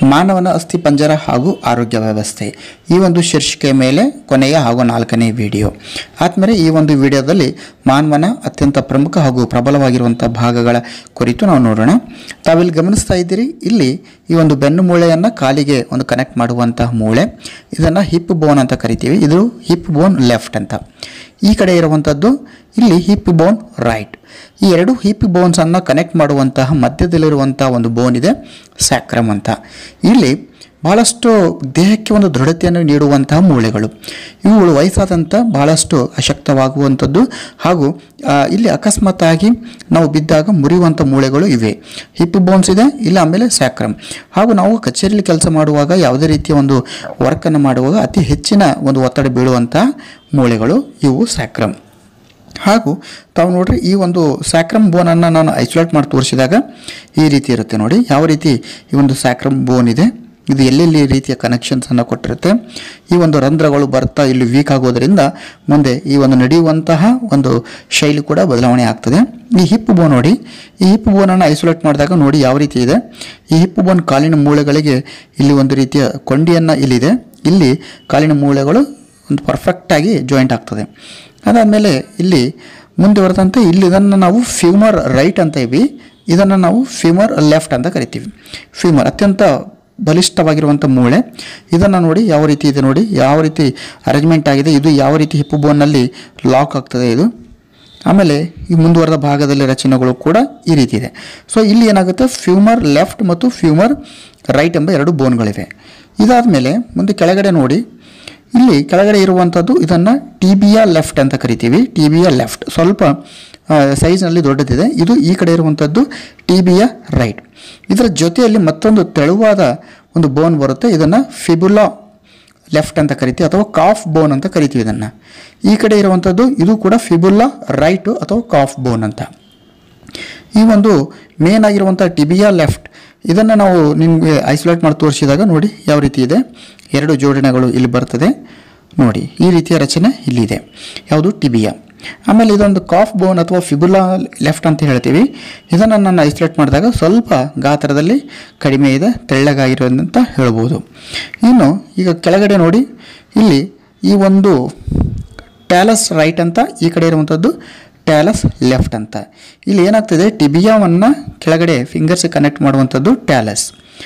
ಮಾನವನ ಅಸ್ಥಿ ಪಂಜರ ಹಾಗೂ ಆರೋಗ್ಯ ವ್ಯವಸ್ಥೆ ಈ ಒಂದು ಶೀರ್ಷಿಕೆ ಮೇಲೆ ಕೊನೆಯ ಹಾಗೂ ನಾಲ್ಕನೇ ವಿಡಿಯೋ ಆದ್ಮೇಲೆ ಈ ಒಂದು ವಿಡಿಯೋದಲ್ಲಿ ಮಾನವನ ಅತ್ಯಂತ ಪ್ರಮುಖ ಹಾಗೂ ಪ್ರಬಲವಾಗಿರುವಂಥ ಭಾಗಗಳ ಕುರಿತು ನಾವು ನೋಡೋಣ ತಾವಿಲ್ಲಿ ಗಮನಿಸ್ತಾ ಇದ್ದೀರಿ ಇಲ್ಲಿ ಈ ಒಂದು ಬೆನ್ನು ಮೂಳೆಯನ್ನು ಕಾಲಿಗೆ ಒಂದು ಕನೆಕ್ಟ್ ಮಾಡುವಂತಹ ಮೂಳೆ ಇದನ್ನು ಹಿಪ್ ಬೋನ್ ಅಂತ ಕರಿತೀವಿ ಇದು ಹಿಪ್ ಬೋನ್ ಲೆಫ್ಟ್ ಅಂತ ಈ ಕಡೆ ಇರುವಂಥದ್ದು ಇಲ್ಲಿ ಹಿಪ್ ಬೋನ್ ರೈಟ್ ಈ ಎರಡು ಹಿಪ್ ಬೋನ್ಸನ್ನು ಕನೆಕ್ಟ್ ಮಾಡುವಂತಹ ಮಧ್ಯದಲ್ಲಿರುವಂತಹ ಒಂದು ಬೋನ್ ಇದೆ ಸ್ಯಾಕ್ರಮ್ ಅಂತ ಇಲ್ಲಿ ಬಹಳಷ್ಟು ದೇಹಕ್ಕೆ ಒಂದು ದೃಢತೆಯನ್ನು ನೀಡುವಂತಹ ಮೂಳೆಗಳು ಇವುಗಳು ವಯಸ್ಸಾದಂಥ ಬಹಳಷ್ಟು ಅಶಕ್ತವಾಗುವಂಥದ್ದು ಹಾಗೂ ಆ, ಇಲ್ಲಿ ಅಕಸ್ಮಾತ್ತಾಗಿ ನಾವು ಬಿದ್ದಾಗ ಮುರಿಯುವಂಥ ಮೂಳೆಗಳು ಇವೆ ಹಿಪ್ ಬೋನ್ಸ್ ಇದೆ ಇಲ್ಲ ಆಮೇಲೆ ಸ್ಯಾಕ್ರಮ್ ಹಾಗೂ ನಾವು ಕಚೇರಿಯಲ್ಲಿ ಕೆಲಸ ಮಾಡುವಾಗ ಯಾವುದೇ ರೀತಿಯ ಒಂದು ವರ್ಕನ್ನು ಮಾಡುವಾಗ ಅತಿ ಹೆಚ್ಚಿನ ಒಂದು ಒತ್ತಡ ಬೀಳುವಂಥ ಮೂಳೆಗಳು ಇವು ಸ್ಯಾಕ್ರಮ್ ಹಾಗೂ ತಾವು ನೋಡ್ರಿ ಈ ಒಂದು ಸ್ಯಾಕ್ರಮ್ ಬೋನನ್ನು ನಾನು ಐಸೋಲೇಟ್ ಮಾಡಿ ತೋರಿಸಿದಾಗ ಈ ರೀತಿ ಇರುತ್ತೆ ನೋಡಿ ಯಾವ ರೀತಿ ಈ ಒಂದು ಸ್ಯಾಕ್ರಮ್ ಬೋನ್ ಇದೆ ಇದು ಎಲ್ಲೆಲ್ಲಿ ರೀತಿಯ ಕನೆಕ್ಷನ್ಸನ್ನು ಕೊಟ್ಟಿರುತ್ತೆ ಈ ಒಂದು ರಂಧ್ರಗಳು ಬರ್ತಾ ಇಲ್ಲಿ ವೀಕ್ ಆಗೋದ್ರಿಂದ ಮುಂದೆ ಈ ಒಂದು ನಡೆಯುವಂತಹ ಒಂದು ಶೈಲಿ ಕೂಡ ಬದಲಾವಣೆ ಆಗ್ತದೆ ಈ ಹಿಪ್ ಬೋನ್ ನೋಡಿ ಈ ಹಿಪ್ ಬೋನನ್ನು ಐಸೋಲೇಟ್ ಮಾಡಿದಾಗ ನೋಡಿ ಯಾವ ರೀತಿ ಇದೆ ಈ ಹಿಪ್ ಬೋನ್ ಕಾಲಿನ ಮೂಳೆಗಳಿಗೆ ಇಲ್ಲಿ ಒಂದು ರೀತಿಯ ಕೊಂಡಿಯನ್ನು ಇಲ್ಲಿದೆ ಇಲ್ಲಿ ಕಾಲಿನ ಮೂಳೆಗಳು ಒಂದು ಪರ್ಫೆಕ್ಟಾಗಿ ಜಾಯಿಂಟ್ ಆಗ್ತದೆ ಅದಾದಮೇಲೆ ಇಲ್ಲಿ ಮುಂದೆ ಬರ್ತಂತೆ ಇಲ್ಲಿ ಇದನ್ನು ನಾವು ಫ್ಯೂಮರ್ ರೈಟ್ ಅಂತ ಇವಿ ಇದನ್ನು ನಾವು ಫ್ಯೂಮರ್ ಲೆಫ್ಟ್ ಅಂತ ಕರಿತೀವಿ ಫ್ಯೂಮರ್ ಅತ್ಯಂತ ಬಲಿಷ್ಠವಾಗಿರುವಂಥ ಮೂಳೆ ಇದನ್ನು ನೋಡಿ ಯಾವ ರೀತಿ ಇದೆ ನೋಡಿ ಯಾವ ರೀತಿ ಅರೇಂಜ್ಮೆಂಟ್ ಆಗಿದೆ ಇದು ಯಾವ ರೀತಿ ಹಿಪ್ಪು ಬೋನ್ನಲ್ಲಿ ಲಾಕ್ ಆಗ್ತದೆ ಇದು ಆಮೇಲೆ ಈ ಮುಂದುವರೆದ ಭಾಗದಲ್ಲಿ ರಚನೆಗಳು ಕೂಡ ಈ ರೀತಿ ಇದೆ ಸೊ ಇಲ್ಲಿ ಏನಾಗುತ್ತೆ ಫ್ಯೂಮರ್ ಲೆಫ್ಟ್ ಮತ್ತು ಫ್ಯೂಮರ್ ರೈಟ್ ಎಂಬ ಎರಡು ಬೋನ್ಗಳಿವೆ ಇದಾದ ಮೇಲೆ ಮುಂದೆ ಕೆಳಗಡೆ ನೋಡಿ ಇಲ್ಲಿ ಕೆಳಗಡೆ ಇರುವಂಥದ್ದು ಇದನ್ನು ಟಿಬಿಯಾ ಲೆಫ್ಟ್ ಅಂತ ಕರಿತೀವಿ ಟಿಬಿಯಾ ಲೆಫ್ಟ್ ಸ್ವಲ್ಪ ಸೈಜ್ನಲ್ಲಿ ದೊಡ್ಡದಿದೆ ಇದು ಈ ಕಡೆ ಇರುವಂಥದ್ದು ಟಿಬಿಯಾ ರೈಟ್ ಇದರ ಜೊತೆಯಲ್ಲಿ ಮತ್ತೊಂದು ತೆಳುವಾದ ಒಂದು ಬೋನ್ ಬರುತ್ತೆ ಇದನ್ನು ಫಿಬುಲಾ ಲೆಫ್ಟ್ ಅಂತ ಕರಿತೀವಿ ಅಥವಾ ಕಾಫ್ ಬೋನ್ ಅಂತ ಕರಿತೀವಿ ಇದನ್ನು ಈ ಕಡೆ ಇರುವಂಥದ್ದು ಇದು ಕೂಡ ಫಿಬುಲ್ಲಾ ರೈಟು ಅಥವಾ ಕಾಫ್ ಬೋನ್ ಅಂತ ಈ ಒಂದು ಮೇನ್ ಆಗಿರುವಂಥ ಟಿಬಿಯಾ ಲೆಫ್ಟ್ ಇದನ್ನು ನಾವು ನಿಮಗೆ ಐಸೋಲೇಟ್ ಮಾಡಿ ತೋರಿಸಿದಾಗ ನೋಡಿ ಯಾವ ರೀತಿ ಇದೆ ಎರಡು ಜೋಡಣೆಗಳು ಇಲ್ಲಿ ಬರ್ತದೆ ನೋಡಿ ಈ ರೀತಿಯ ರಚನೆ ಇಲ್ಲಿದೆ ಯಾವುದು ಟಿಬಿಯಾ ಆಮೇಲೆ ಇದೊಂದು ಕಾಫ್ ಬೋನ್ ಅಥವಾ ಫಿಬುಲಾ ಲೆಫ್ಟ್ ಅಂತ ಹೇಳ್ತೀವಿ ಇದನ್ನು ನಾನು ಐಸೋಲೇಟ್ ಮಾಡಿದಾಗ ಸ್ವಲ್ಪ ಗಾತ್ರದಲ್ಲಿ ಕಡಿಮೆ ಇದೆ ತೆಳ್ಳಗಾಗಿರೋದಂತ ಹೇಳ್ಬೋದು ಇನ್ನು ಈಗ ಕೆಳಗಡೆ ನೋಡಿ ಇಲ್ಲಿ ಈ ಒಂದು ಟ್ಯಾಲಸ್ ರೈಟ್ ಅಂತ ಈ ಕಡೆ ಇರುವಂಥದ್ದು ಟ್ಯಾಲಸ್ ಲೆಫ್ಟ್ ಅಂತ ಇಲ್ಲಿ ಏನಾಗ್ತದೆ ಟಿಬಿಯಾವನ್ನು ಕೆಳಗಡೆ ಫಿಂಗರ್ಸ್ ಕನೆಕ್ಟ್ ಮಾಡುವಂಥದ್ದು ಟ್ಯಾಲಸ್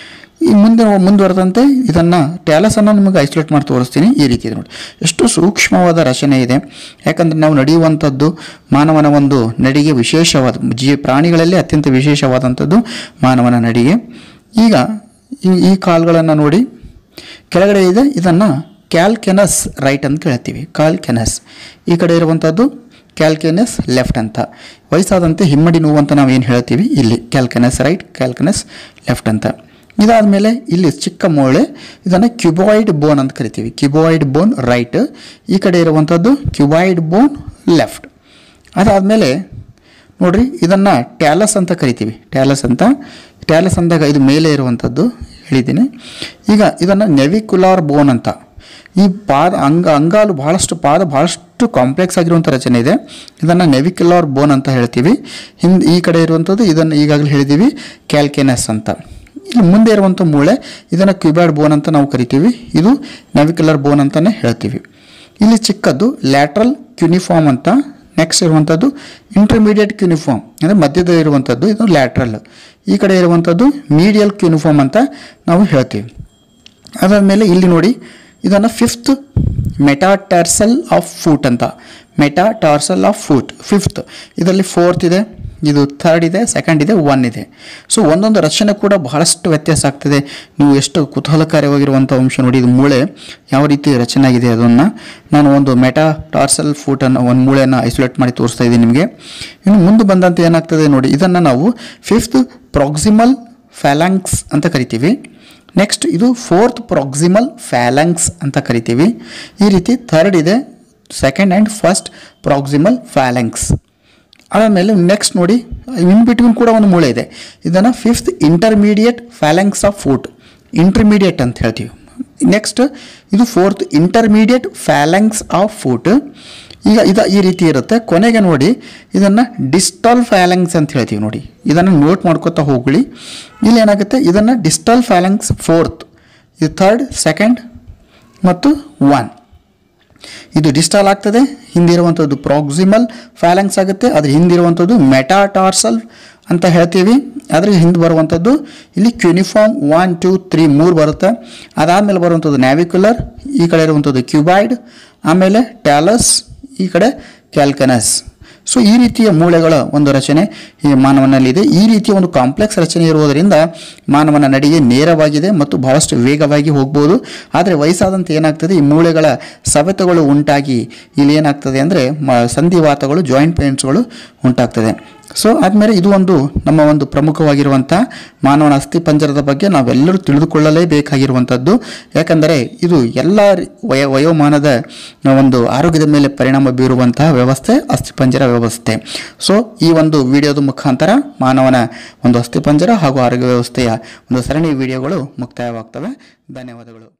ಈ ಮುಂದೆ ಮುಂದುವರೆದಂತೆ ಇದನ್ನು ಟ್ಯಾಲಸನ್ನು ನಿಮಗೆ ಐಸೋಲೇಟ್ ಮಾಡಿ ತೋರಿಸ್ತೀನಿ ಈ ರೀತಿ ಇದೆ ನೋಡಿ ಎಷ್ಟು ಸೂಕ್ಷ್ಮವಾದ ರಚನೆ ಇದೆ ಯಾಕಂದರೆ ನಾವು ನಡೆಯುವಂಥದ್ದು ಮಾನವನ ಒಂದು ನಡಿಗೆ ವಿಶೇಷವಾದ ಜೀ ಪ್ರಾಣಿಗಳಲ್ಲಿ ಅತ್ಯಂತ ವಿಶೇಷವಾದಂಥದ್ದು ಮಾನವನ ನಡಿಗೆ ಈಗ ಈ ಈ ಕಾಲ್ಗಳನ್ನು ನೋಡಿ ಕೆಳಗಡೆ ಇದೆ ಇದನ್ನು ಕ್ಯಾಲ್ಕೆನಸ್ ರೈಟ್ ಅಂತ ಹೇಳ್ತೀವಿ ಕಾಲ್ಕೆನಸ್ ಈ ಕಡೆ ಇರುವಂಥದ್ದು ಕ್ಯಾಲ್ಕೆನಸ್ ಲೆಫ್ಟ್ ಅಂತ ವಯಸ್ಸಾದಂತೆ ಹಿಮ್ಮಡಿ ನೋವು ಅಂತ ನಾವು ಏನು ಹೇಳ್ತೀವಿ ಇಲ್ಲಿ ಕ್ಯಾಲ್ಕೆನಸ್ ರೈಟ್ ಕ್ಯಾಲ್ಕೆನಸ್ ಲೆಫ್ಟ್ ಅಂತ ಇದಾದ ಮೇಲೆ ಇಲ್ಲಿ ಚಿಕ್ಕ ಮೂಳೆ ಇದನ್ನು ಕ್ಯುಬಾಯ್ಡ್ ಬೋನ್ ಅಂತ ಕರಿತೀವಿ ಕ್ಯುಬಾಯ್ಡ್ ಬೋನ್ ರೈಟ್ ಈ ಕಡೆ ಇರುವಂಥದ್ದು ಕ್ಯುಬಾಯ್ಡ್ ಬೋನ್ ಲೆಫ್ಟ್ ಅದಾದಮೇಲೆ ನೋಡ್ರಿ ಇದನ್ನು ಟ್ಯಾಲಸ್ ಅಂತ ಕರಿತೀವಿ ಟ್ಯಾಲಸ್ ಅಂತ ಟ್ಯಾಲಸ್ ಅಂದಾಗ ಇದು ಮೇಲೆ ಇರುವಂಥದ್ದು ಹೇಳಿದ್ದೀನಿ ಈಗ ಇದನ್ನು ನೆವಿಕ್ಯುಲಾರ್ ಬೋನ್ ಅಂತ ಈ ಪಾದ ಅಂಗ ಅಂಗಾಲು ಬಹಳಷ್ಟು ಪಾದ ಬಹಳಷ್ಟು ಕಾಂಪ್ಲೆಕ್ಸ್ ಆಗಿರುವಂಥ ರಚನೆ ಇದೆ ಇದನ್ನು ನೆವಿಕ್ಯುಲಾರ್ ಬೋನ್ ಅಂತ ಹೇಳ್ತೀವಿ ಹಿಂದೆ ಈ ಕಡೆ ಇರುವಂಥದ್ದು ಇದನ್ನು ಈಗಾಗಲೇ ಹೇಳಿದ್ದೀವಿ ಕ್ಯಾಲ್ಕೆನಸ್ ಅಂತ ಇಲ್ಲಿ ಮುಂದೆ ಇರುವಂಥ ಮೂಳೆ ಇದನ್ನು ಕ್ಯೂಬ್ಯಾಡ್ ಬೋನ್ ಅಂತ ನಾವು ಕರಿತೀವಿ ಇದು ನೆವಿಕ್ಯುಲರ್ ಬೋನ್ ಅಂತಲೇ ಹೇಳ್ತೀವಿ ಇಲ್ಲಿ ಚಿಕ್ಕದ್ದು ಲ್ಯಾಟ್ರಲ್ ಕ್ಯೂನಿಫಾರ್ಮ್ ಅಂತ ನೆಕ್ಸ್ಟ್ ಇರುವಂಥದ್ದು ಇಂಟರ್ಮೀಡಿಯೇಟ್ ಕ್ಯೂನಿಫಾರ್ಮ್ ಅಂದರೆ ಮಧ್ಯದಲ್ಲಿ ಇರುವಂಥದ್ದು ಇದು ಲ್ಯಾಟ್ರಲ್ ಈ ಕಡೆ ಇರುವಂಥದ್ದು ಮೀಡಿಯಲ್ ಕ್ಯೂನಿಫಾರ್ಮ್ ಅಂತ ನಾವು ಹೇಳ್ತೀವಿ ಅದಾದಮೇಲೆ ಇಲ್ಲಿ ನೋಡಿ ಇದನ್ನು ಫಿಫ್ತ್ ಮೆಟಾಟಾರ್ಸಲ್ ಆಫ್ ಫೂಟ್ ಅಂತ ಮೆಟಾಟಾರ್ಸಲ್ ಆಫ್ ಫೂಟ್ ಫಿಫ್ತ್ ಇದರಲ್ಲಿ ಫೋರ್ತ್ ಇದೆ ಇದು ಥರ್ಡ್ ಇದೆ ಸೆಕೆಂಡ್ ಇದೆ ಒನ್ ಇದೆ ಸೊ ಒಂದೊಂದು ರಚನೆ ಕೂಡ ಬಹಳಷ್ಟು ವ್ಯತ್ಯಾಸ ಆಗ್ತದೆ ನೀವು ಎಷ್ಟು ಕುತೂಹಲಕಾರಿಯಾಗಿರುವಂಥ ಅಂಶ ನೋಡಿ ಇದು ಮೂಳೆ ಯಾವ ರೀತಿ ರಚನೆ ಆಗಿದೆ ಅದನ್ನು ನಾನು ಒಂದು ಮೆಟಾ ಟಾರ್ಸಲ್ ಫೂಟನ್ನು ಒಂದು ಮೂಳೆಯನ್ನು ಐಸೋಲೇಟ್ ಮಾಡಿ ತೋರಿಸ್ತಾ ಇದ್ದೀನಿ ನಿಮಗೆ ಇನ್ನು ಮುಂದೆ ಬಂದಂತೆ ಏನಾಗ್ತದೆ ನೋಡಿ ಇದನ್ನು ನಾವು ಫಿಫ್ತ್ ಪ್ರಾಕ್ಸಿಮಲ್ ಫ್ಯಾಲಾಂಕ್ಸ್ ಅಂತ ಕರಿತೀವಿ ನೆಕ್ಸ್ಟ್ ಇದು ಫೋರ್ತ್ ಪ್ರಾಕ್ಸಿಮಲ್ ಫ್ಯಾಲಂಕ್ಸ್ ಅಂತ ಕರಿತೀವಿ ಈ ರೀತಿ ಥರ್ಡ್ ಇದೆ second and first proximal phalanx ಆಮೇಲೆ ನೆಕ್ಸ್ಟ್ ನೋಡಿ ಇನ್ ಬಿಟ್ವೀನ್ ಕೂಡ ಒಂದು ಮೂಳೆ ಇದೆ ಇದನ್ನು fifth intermediate phalanx of foot intermediate ಅಂತ ಹೇಳ್ತೀವಿ ನೆಕ್ಸ್ಟ್ ಇದು fourth intermediate phalanx of foot ಈಗ ಇದು ಈ ರೀತಿ ಇರುತ್ತೆ ಕೊನೆಗೆ ನೋಡಿ ಇದನ್ನು ಡಿಸ್ಟಲ್ ಫ್ಯಾಲೆಂಗ್ಸ್ ಅಂತ ಹೇಳ್ತೀವಿ ನೋಡಿ ಇದನ್ನು ನೋಟ್ ಮಾಡ್ಕೊತಾ ಹೋಗ್ಲಿ ಇಲ್ಲಿ ಏನಾಗುತ್ತೆ ಇದನ್ನು ಡಿಸ್ಟಲ್ ಫ್ಯಾಲೆಂಗ್ಸ್ ಫೋರ್ತ್ ಇದು ಥರ್ಡ್ ಸೆಕೆಂಡ್ ಮತ್ತು ಒನ್ ಇದು ಡಿಸ್ಟಾಲ್ ಆಗ್ತದೆ ಹಿಂದಿರುವಂಥದ್ದು ಪ್ರಾಕ್ಸಿಮಲ್ ಫ್ಯಾಲೆಂಗ್ಸ್ ಆಗುತ್ತೆ ಅದ್ರ ಹಿಂದಿರುವಂಥದ್ದು ಮೆಟಾಟಾರ್ಸಲ್ ಅಂತ ಹೇಳ್ತೀವಿ ಅದ್ರ ಹಿಂದೆ ಬರುವಂಥದ್ದು ಇಲ್ಲಿ ಕ್ಯೂನಿಫಾರ್ಮ್ ಒನ್ ಟೂ ತ್ರೀ ಮೂರು ಬರುತ್ತೆ ಅದಾದಮೇಲೆ ಬರುವಂಥದ್ದು ನ್ಯಾವಿಕ್ಯುಲರ್ ಈ ಕಡೆ ಇರುವಂಥದ್ದು ಕ್ಯೂಬಾಯ್ಡ್ ಆಮೇಲೆ ಟ್ಯಾಲಸ್ ಈ ಕಡೆ ಕ್ಯಾಲ್ಕನಸ್ ಸೊ ಈ ರೀತಿಯ ಮೂಳೆಗಳ ಒಂದು ರಚನೆ ಈ ಮಾನವನಲ್ಲಿದೆ ಈ ರೀತಿಯ ಒಂದು ಕಾಂಪ್ಲೆಕ್ಸ್ ರಚನೆ ಇರುವುದರಿಂದ ಮಾನವನ ನಡಿಗೆ ನೇರವಾಗಿದೆ ಮತ್ತು ಬಹಳಷ್ಟು ವೇಗವಾಗಿ ಹೋಗ್ಬೋದು ಆದರೆ ವಯಸ್ಸಾದಂತೆ ಏನಾಗ್ತದೆ ಈ ಮೂಳೆಗಳ ಸವೆತಗಳು ಉಂಟಾಗಿ ಇಲ್ಲಿ ಏನಾಗ್ತದೆ ಅಂದರೆ ಮ ಸಂಧಿವಾತಗಳು ಜಾಯಿಂಟ್ ಪೇನ್ಸ್ಗಳು ಉಂಟಾಗ್ತದೆ ಸೊ ಆದಮೇಲೆ ಇದು ಒಂದು ನಮ್ಮ ಒಂದು ಪ್ರಮುಖವಾಗಿರುವಂಥ ಮಾನವನ ಅಸ್ಥಿಪಂಜರದ ಬಗ್ಗೆ ನಾವೆಲ್ಲರೂ ತಿಳಿದುಕೊಳ್ಳಲೇಬೇಕಾಗಿರುವಂಥದ್ದು ಯಾಕಂದರೆ ಇದು ಎಲ್ಲ ರಿ- ವಯ ವಯೋಮಾನದ ಒಂದು ಆರೋಗ್ಯದ ಮೇಲೆ ಪರಿಣಾಮ ಬೀರುವಂತಹ ವ್ಯವಸ್ಥೆ ಅಸ್ಥಿಪಂಜರ ವ್ಯವಸ್ಥೆ ಸೊ ಈ ಒಂದು ವಿಡಿಯೋದ ಮುಖಾಂತರ ಮಾನವನ ಒಂದು ಅಸ್ಥಿಪಂಜರ ಹಾಗೂ ಆರೋಗ್ಯ ವ್ಯವಸ್ಥೆಯ ಒಂದು ಸರಣಿ ವಿಡಿಯೋಗಳು ಮುಕ್ತಾಯವಾಗ್ತವೆ ಧನ್ಯವಾದಗಳು